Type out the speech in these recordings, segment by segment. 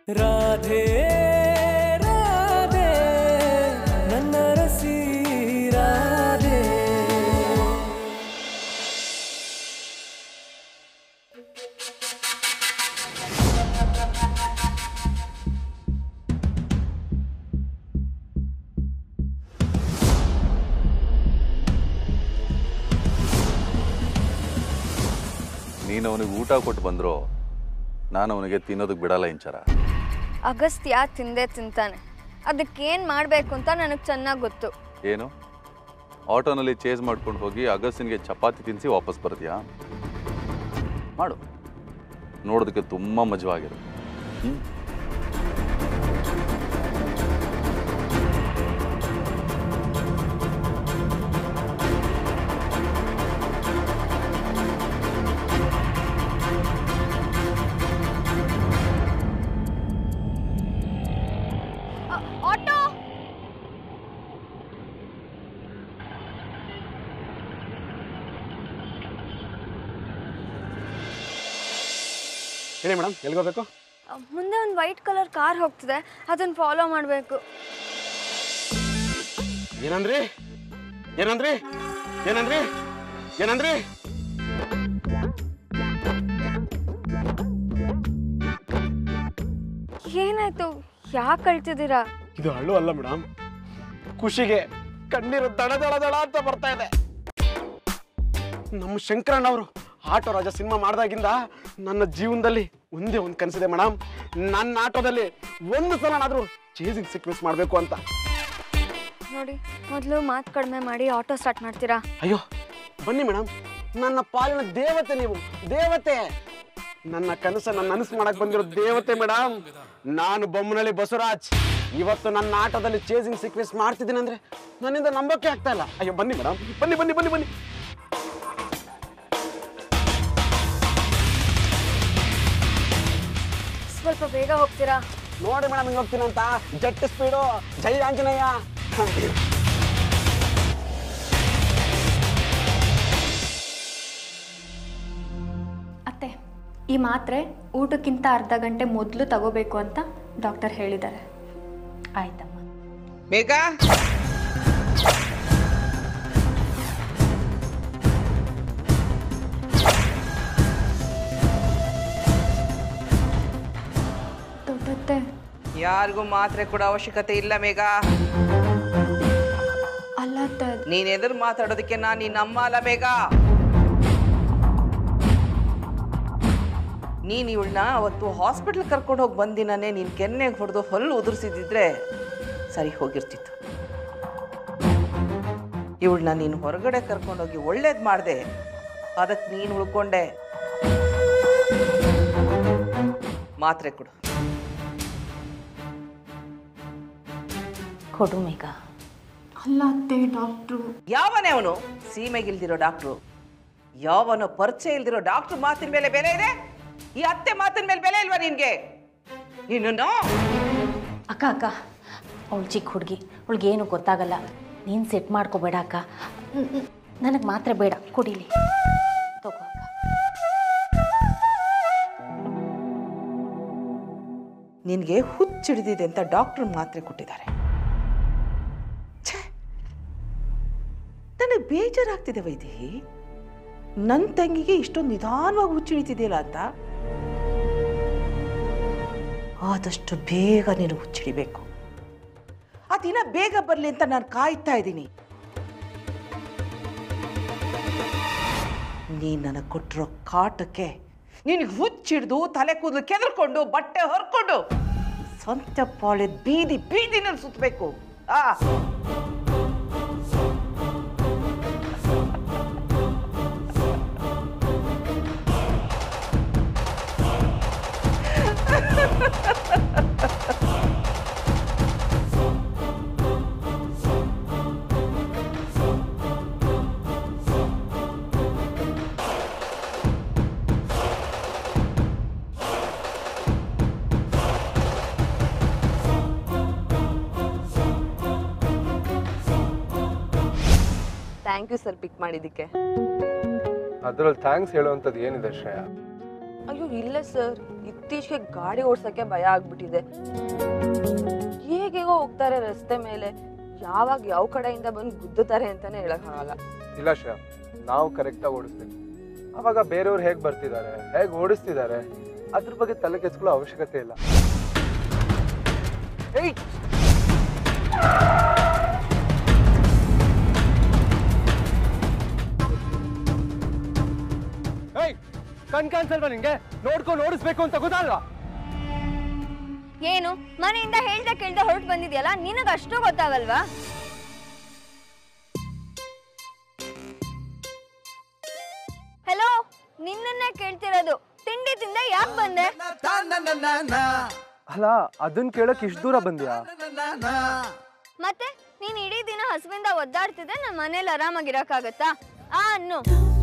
ರಾಧೆ ರಾಧೆ ನನ್ನ ರಸಿ ರಾಧೆ ನೀನು ಅವನಿಗೆ ಊಟ ಕೊಟ್ಟು ಬಂದ್ರು ನಾನು ಅವನಿಗೆ ತಿನ್ನೋದಕ್ಕೆ ಬಿಡಲ್ಲ ಇಂಚರ ಅಗಸ್ತ್ಯ ತಿಂದೇ ತಿಂತಾನೆ ಅದಕ್ಕೇನು ಮಾಡಬೇಕು ಅಂತ ನನಗೆ ಚೆನ್ನಾಗಿ ಗೊತ್ತು ಏನು ಆಟೋನಲ್ಲಿ ಚೇಸ್ ಮಾಡ್ಕೊಂಡು ಹೋಗಿ ಅಗಸ್ಸಿನ್ಗೆ ಚಪಾತಿ ತಿನ್ನಿಸಿ ವಾಪಸ್ ಬರ್ತೀಯಾ ಮಾಡು ನೋಡೋದಕ್ಕೆ ತುಂಬ ಮಜವಾಗಿರುತ್ತೆ ಹ್ಞೂ ಆಟೋ ಹೇಳಿ ಮೇಡಮ್ ಎಲ್ಗೋಬೇಕು ಮುಂದೆ ಒಂದು ವೈಟ್ ಕಲರ್ ಕಾರ್ ಹೋಗ್ತಿದೆ ಅದನ್ನು ಫಾಲೋ ಮಾಡಬೇಕು ಏನಂದ್ರಿ ಏನಂದ್ರಿ ಏನಂದ್ರಿ ಏನಂದ್ರಿ ಏನಾಯ್ತು ಯಾಕೆ ಅಳ್ತಿದ್ದೀರಾ ಇದು ಹಳ್ಳು ಅಲ್ಲ ಮೇಡಮ್ ಖುಷಿಗೆ ಕಣ್ಣೀರು ದಡ ದಡ ದಡ ಅಂತ ಬರ್ತಾ ಇದೆ ನಮ್ಮ ಶಂಕರಣ್ಣ ಅವರು ಆಟೋ ರಾಜ ಸಿನಿಮಾ ಮಾಡಿದಾಗಿಂದ ನನ್ನ ಜೀವನದಲ್ಲಿ ಒಂದೇ ಒಂದು ಕನಸಿದೆ ಮೇಡಮ್ ನನ್ನ ಆಟೋದಲ್ಲಿ ಒಂದು ಸಲನಾದರೂ ಚೇಸಿಂಗ್ ಸೀಕ್ವೆನ್ಸ್ ಮಾಡಬೇಕು ಅಂತ ನೋಡಿ ಮೊದಲು ಮಾತು ಕಡಿಮೆ ಮಾಡಿ ಆಟೋ ಸ್ಟಾರ್ಟ್ ಮಾಡ್ತೀರಾ ಅಯ್ಯೋ ಬನ್ನಿ ಮೇಡಮ್ ನನ್ನ ಪಾಲಿನ ದೇವತೆ ನೀವು ದೇವತೆ ನನ್ನ ಕನಸನ್ನ ನನಸು ಮಾಡಕ್ ಬಂದಿರೋ ದೇವತೆ ಮೇಡಮ್ ನಾನು ಬೊಮ್ಮನಳ್ಳಿ ಬಸವರಾಜ್ ಇವತ್ತು ನನ್ನ ಆಟೋದಲ್ಲಿ ಚೇಸಿಂಗ್ ಸೀಕ್ವೆನ್ಸ್ ಮಾಡ್ತಿದ್ದೀನಿ ಅಂದ್ರೆ ನನ್ನಿಂದ ನಂಬಕ್ಕೆ ಆಗ್ತಾ ಇಲ್ಲ ಅಯ್ಯೋ ಬನ್ನಿ ಮೇಡಮ್ ಬನ್ನಿ ಬನ್ನಿ ಬನ್ನಿ ಬನ್ನಿ ಸ್ವಲ್ಪ ಬೇಗ ಹೋಗ್ತೀರಾ ನೋಡಿ ಮೇಡಮ್ ಹಿಂಗೆ ಹೋಗ್ತೀನಿ ಅಂತ ಜಟ್ ಸ್ಪೀಡು ಜೈ ಆಂಜನೇಯ ಅತ್ತೆ ಈ ಮಾತ್ರೆ ಊಟಕ್ಕಿಂತ ಅರ್ಧ ಗಂಟೆ ಮೊದಲು ತಗೋಬೇಕು ಅಂತ ಡಾಕ್ಟರ್ ಹೇಳಿದ್ದಾರೆ ಆಯ್ತಮ್ಮ ಬೇಗ ದೊಡ್ಡತ್ತೆ ಯಾರಿಗೂ ಮಾತ್ರೆ ಕೊಡೋ ಅವಶ್ಯಕತೆ ಇಲ್ಲ ಮೇಘ ಅಲ್ಲ ಅತ್ತೆ ನೀನ್ ಎದುರು ಮಾತಾಡೋದಕ್ಕೆ ನಾನು ನಿನ್ನ ಅಮ್ಮ ಅಲ್ಲ ಬೇಗ ನೀನ್ ಇವಳನ್ನ ಅವತ್ತು ಹಾಸ್ಪಿಟ್ಲ್ ಕರ್ಕೊಂಡು ಹೋಗಿ ಬಂದಿನೇ ನೀನ್ ಕೆನ್ನೆಗೆ ಹೊಡೆದು ಹಲ್ಲು ಉದುರಿಸಿದ್ರೆ ಸರಿ ಹೋಗಿರ್ತಿತ್ತು ಇವಳನ್ನ ನೀನು ಹೊರಗಡೆ ಕರ್ಕೊಂಡೋಗಿ ಒಳ್ಳೇದು ಮಾಡಿದೆ ಅದಕ್ಕೆ ನೀನು ಉಳ್ಕೊಂಡೆ ಮಾತ್ರೆ ಕೊಡು ಕೊಡು ಮೇಘ ಅಲ್ಲ ಅತ್ತೆ ಡಾಕ್ಟ್ರು ಯಾವನೇ ಅವನು ಸೀಮೆಗಿಲ್ದಿರೋ ಡಾಕ್ಟ್ರು ಯಾವನೋ ಪರಿಚಯ ಇಲ್ದಿರೋ ಡಾಕ್ಟ್ರು ಮಾತಿನ ಮೇಲೆ ಬೆಲೆ ಇದೆ ಈ ಅತ್ತೆ ಮಾತಿನ ಮೇಲೆ ಬೆಲೆ ಇಲ್ವಾ ನಿನ್ಗೆ ನೀನು ಅಕ್ಕ ಅಕ್ಕ ಅವಳು ಚಿಕ್ಕ ಹುಡುಗಿ ಅವಳಿಗೇನು ಗೊತ್ತಾಗಲ್ಲ ನೀನು ಸೆಟ್ ಮಾಡ್ಕೋಬೇಡ ಅಕ್ಕ ನನಗೆ ಮಾತ್ರ ಬೇಡ ಕುಡೀಲಿ ತಗೋ ಅಕ್ಕ ನಿನಗೆ ಹುಚ್ಚಿಡಿದಿದೆ ಅಂತ ಡಾಕ್ಟ್ರು ಮಾತ್ರೆ ಕೊಟ್ಟಿದ್ದಾರೆ ಛೇ ನನಗೆ ಬೇಜಾರಾಗ್ತಿದೆ ವೈದೇಹಿ ನನ್ನ ತಂಗಿಗೆ ಇಷ್ಟೊಂದು ನಿಧಾನವಾಗಿ ಹುಚ್ಚಿಡಿತಿದೆಯಲ್ಲ ಅಂತ ಆದಷ್ಟು ಬೇಗ ನೀನು ಹುಚ್ಚಿಡಿಬೇಕು ಆ ದಿನ ಬೇಗ ಬರಲಿ ಅಂತ ನಾನು ಕಾಯ್ತಾ ಇದ್ದೀನಿ ನೀನು ನನಗೆ ಕೊಟ್ಟಿರೋ ಕಾಟಕ್ಕೆ ನಿನಗೆ ಹುಚ್ಚಿಡ್ದು ತಲೆ ಕೂದಲು ಕೆದರ್ಕೊಂಡು ಬಟ್ಟೆ ಹೊರ್ಕೊಂಡು ಸ್ವಂತ ಪಾಳೆ ಬೀದಿ ಬೀದಿನಲ್ಲಿ ಸುತ್ತಬೇಕು ಆ ಥ್ಯಾಂಕ್ ಯು ಸರ್ ಪಿಕ್ ಮಾಡಿದ್ದಕ್ಕೆ ಅದ್ರಲ್ಲಿ ಥ್ಯಾಂಕ್ಸ್ ಹೇಳುವಂಥದ್ದು ಏನಿದೆ ಶ್ರೇಯ ಅಯ್ಯೋ ಇಲ್ಲ ಸರ್ ಇತ್ತೀಚೆಗೆ ಗಾಡಿ ಓಡ್ಸಕ್ಕೆ ಭಯ ಆಗ್ಬಿಟ್ಟಿದೆ ಹೇಗೇಗೋ ಹೋಗ್ತಾರೆ ರಸ್ತೆ ಮೇಲೆ ಯಾವಾಗ ಯಾವ ಕಡೆಯಿಂದ ಬಂದು ಗುದ್ದುತ್ತಾರೆ ಅಂತಾನೆ ಹೇಳಕ್ಕಾಗಲ್ಲ ಇಲ್ಲ ಶ್ರೇಯ ನಾವು ಕರೆಕ್ಟಾಗಿ ಓಡಿಸ್ತೀವಿ ಅವಾಗ ಬೇರೆಯವ್ರು ಹೇಗೆ ಬರ್ತಿದ್ದಾರೆ ಹೇಗೆ ಓಡಿಸ್ತಿದ್ದಾರೆ ಅದ್ರ ಬಗ್ಗೆ ತಲೆ ಕೆಚ್ಕೊಳ್ಳೋ ಅವಶ್ಯಕತೆ ಇಲ್ಲ ಏಯ್ ಏಯ್ ಕಣ್ ಕಾಣಿಸಲ್ವಾ ನಿಂಗೆ ನೋಡ್ಕೊಂಡು ಓಡಿಸ್ಬೇಕು ಅಂತ ಗೊತ್ತಲ್ವಾ ಏನು ಮನೆಯಿಂದ ಹೇಳ್ದೆ ಕೇಳ್ದೆ ಹೊರಟು ಬಂದಿದ್ಯಲ್ಲ ನಿನಗ ಅಷ್ಟು ಗೊತ್ತಾಗಲ್ವಾ ಹೆಲೋ ನಿನ್ನನ್ನೇ ಕೇಳ್ತಿರೋದು ತಿಂಡಿ ತಿಂದ ಯಾಕೆ ಬಂದೆ ಅಲ್ಲ ಅದನ್ನ ಕೇಳಕ್ ಇಷ್ಟು ದೂರ ಬಂದ್ಯಾ ಮತ್ತೆ ನೀನ್ ಇಡೀ ದಿನ ಹಸುವಿಂದ ಒದ್ದಾಡ್ತಿದ್ರೆ ನಮ್ಮ ಮನೇಲಿ ಆರಾಮಾಗಿರಕ್ಕಾಗತ್ತಾ ಆ ಅನ್ನು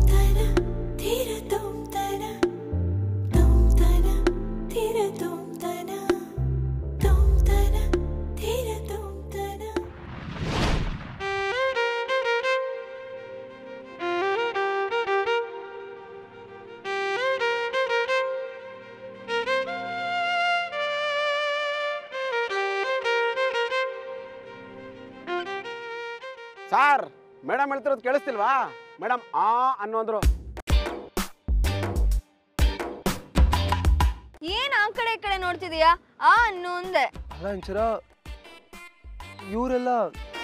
ಸಾರ್ ಮೇಡಮ್ ಹೇಳ್ತಿರೋದು ಕೇಳಿಸ್ತಿಲ್ವಾ ಮೇಡಮ್ ಆ ಅನ್ನೋಂದ್ರು ಏನ್ ಆ ಕಡೆ ಈ ಕಡೆ ನೋಡ್ತಿದೀಯಾ ಆ ಅನ್ನು ಅಂದೆ ಅಲ್ಲ ಒಂಚೂರ ಇವರೆಲ್ಲ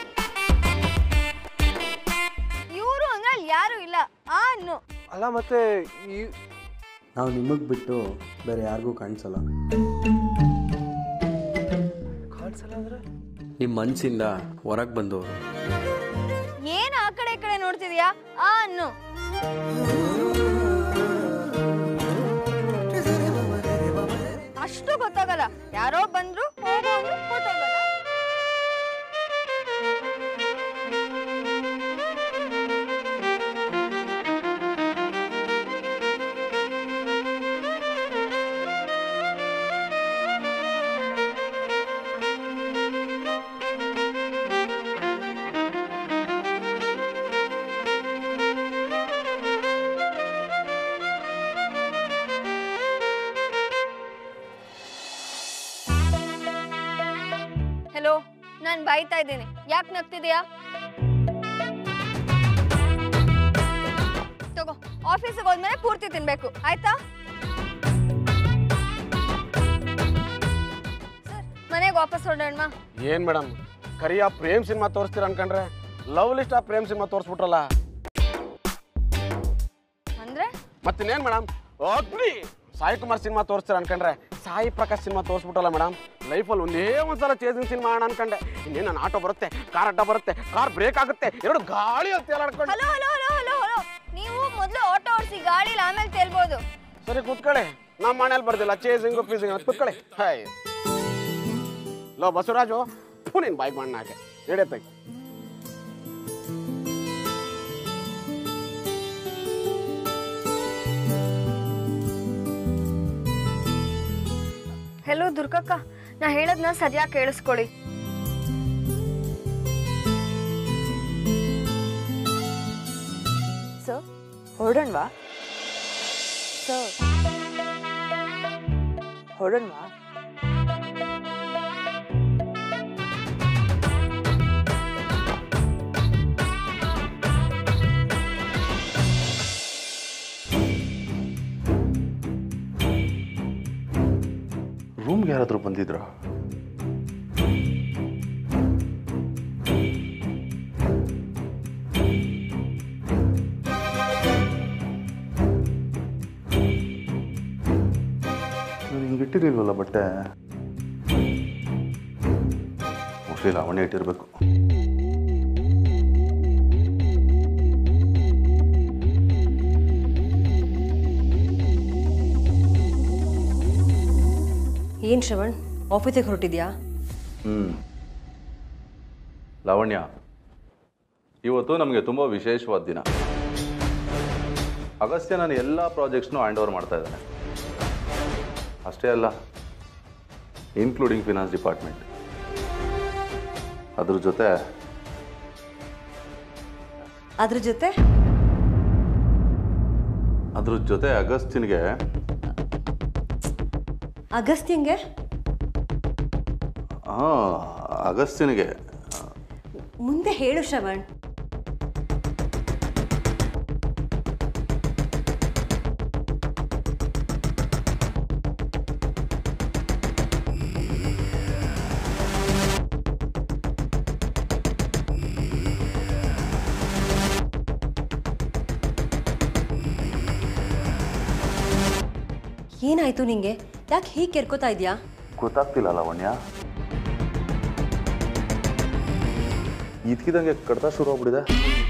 ಇವ್ರು ಅಂದ್ರೆ ಅಲ್ಲಿ ಯಾರು ಇಲ್ಲ ಆ ಅನ್ನು ಅಲ್ಲ ಮತ್ತೆ ಈ ನಾವು ನಿಮಗೆ ಬಿಟ್ಟು ಬೇರೆ ಯಾರಿಗೂ ಕಾಣಿಸಲ್ಲ ಕಾಣಿಸಲ್ಲ ಅಂದ್ರೆ ನಿಮ್ಮ ಮನಸ್ಸಿಂದ ಹೊರಗೆ ಬಂದವರು ಏನ್ ಆ ಕಡೆ ಈ ಕಡೆ ನೋಡ್ತಿದೀಯಾ ಆ ಅನ್ನು ಅಷ್ಟು ಗೊತ್ತಾಗಲ್ಲ ಯಾರೋ ಬಂದ್ರು ಹೋಗೋರು ಹೊರ್ಟೋಗಲ್ಲ ಹೆಲೋ ನಾನ್ ಬಾಯ್ತಾ ಇದ್ದೀನಿ ಯಾಕೆ ನಗ್ತಿದ್ಯಾ ತಗೋ ಆಫೀಸಿಗೆ ಹೋದ್ಮೇಲೆ ಪೂರ್ತಿ ತಿನ್ಬೇಕು ಆಯ್ತಾ ಸರ್ ಮನೆಗೆ ವಾಪಸ್ ಹೊರಡೋಣ ಏನ್ ಮೇಡಮ್ ಕರಿಯ ಪ್ರೇಮ್ ಸಿನಿಮಾ ತೋರಿಸ್ತೀರ ಅನ್ಕೊಂಡ್ರೆ ಲವ್ ಲಿಸ್ಟ್ ಆ ಪ್ರೇಮ್ ಸಿನಿಮಾ ತೋರಿಸ್ಬಿಟ್ರಲ್ಲ ಅಂದ್ರೆ ಮತ್ತಿನ್ನೇನ್ ಮೇಡಮ್ ಅಗ್ನಿ ಸಾಯಿ ಕುಮಾರ್ ಸಿನಿಮಾ ತೋರಿಸ್ತೀರ ಅನ್ಕೊಂಡ್ರೆ ಸಾಯಿ ಪ್ರಕಾಶ್ ಸಿನಿಮಾ ತೋರಿಸ್ಬಿಟ್ರಲ್ಲ ಮೇಡಮ್ ಲೈಫಲ್ಲಿ ಒಂದೇ ಒಂದ್ಸಲ ಚೇಸಿಂಗ್ ಸಿನಿಮಾ ಮಾಡೋಣ ಅನ್ಕೊಂಡೆ ಇನ್ನೇನು ನನ್ನ ಆಟೋ ಬರುತ್ತೆ ಕಾರ್ ಅಡ್ಡ ಬರುತ್ತೆ ಕಾರ್ ಬ್ರೇಕ್ ಆಗುತ್ತೆ ಎರಡು ಗಾಳಿ ಅಂತ ಹೇಳಾಡ್ಕೊಂಡು hello hello hello hello hello ನೀವು ಮೊದಲು ಆಟೋ ಓಡಿಸಿ ಗಾಳಿಲಿ ಆಮೇಲೆ ತೇಲ್ಬೋದು ಸರಿ ಕೂತ್ಕೊಳ್ಳಿ ನಮ್ಮ ಮನೇಲಿ ಬರ್ದಿಲ್ಲ ಚೇಸಿಂಗು ಪೀಸಿಂಗ್ ಅಂತ ಕೂತ್ಕೊಳ್ಳಿ ಹಾಯ್ ಲೋ ಬಸವರಾಜು ಫು ನಿನ್ ಬಾಯ್ಗೆ ಮಣ್ಣು ಹಾಗೆ ನಡೆಯತ್ತೆ ಹೆಲೋ ದುರ್ಗಕ್ಕ ನಾ ಹೇಳದ್ನ ಸರಿಯಾಗಿ ಕೇಳಿಸ್ಕೊಳ್ಳಿ ಸರ್ ಹೊರಡೋಣವಾ ಸರ್ ಹೊರಡೋಣವಾ ರೂಮ್ಗೆ ಯಾರಾದರೂ ಬಂದಿದ್ರಾ ನನಗೆ ಇಟ್ಟಿರಲಿಲ್ವಲ್ಲ ಬಟ್ಟೆ ಮೋಸ್ಟ್ಲಿ ಲಾವಣ್ಯ ಇಟ್ಟಿರಬೇಕು ಏನು ಶ್ರವಣ್ ಆಫೀಸಿಗೆ ಹೊರಟಿದ್ಯಾ ಹ್ಞೂ ಲಾವಣ್ಯ ಇವತ್ತು ನಮಗೆ ತುಂಬ ವಿಶೇಷವಾದ ದಿನ ಅಗಸ್ತ್ಯ ನಾನು ಎಲ್ಲ ಪ್ರಾಜೆಕ್ಟ್ಸ್ನೂ ಹ್ಯಾಂಡ್ ಓವರ್ ಮಾಡ್ತಾ ಇದ್ದಾನೆ ಅಷ್ಟೇ ಅಲ್ಲ ಇನ್ಕ್ಲೂಡಿಂಗ್ ಫಿನಾನ್ಸ್ ಡಿಪಾರ್ಟ್ಮೆಂಟ್ ಅದ್ರ ಜೊತೆ ಅದ್ರ ಜೊತೆ ಅದ್ರ ಜೊತೆ ಅಗಸ್ತ್ಯನಿಗೆ ಅಗಸ್ತ್ಯಂಗೆ ಹಾಂ ಅಗಸ್ತ್ಯನಿಗೆ ಮುಂದೆ ಹೇಳು ಶ್ರವಣ್ ಏನಾಯ್ತು ನಿಂಗೆ ಯಾಕೆ ಹೀಗೆ ಕೆರ್ಕೋತಾ ಇದೆಯಾ ಗೊತ್ತಾಗ್ತಿಲ್ಲ ಲಾವಣ್ಯ ಇದ್ಕಿದಂಗೆ ಕಡ್ತ ಶುರು ಆಗ್ಬಿಟ್ಟಿದೆ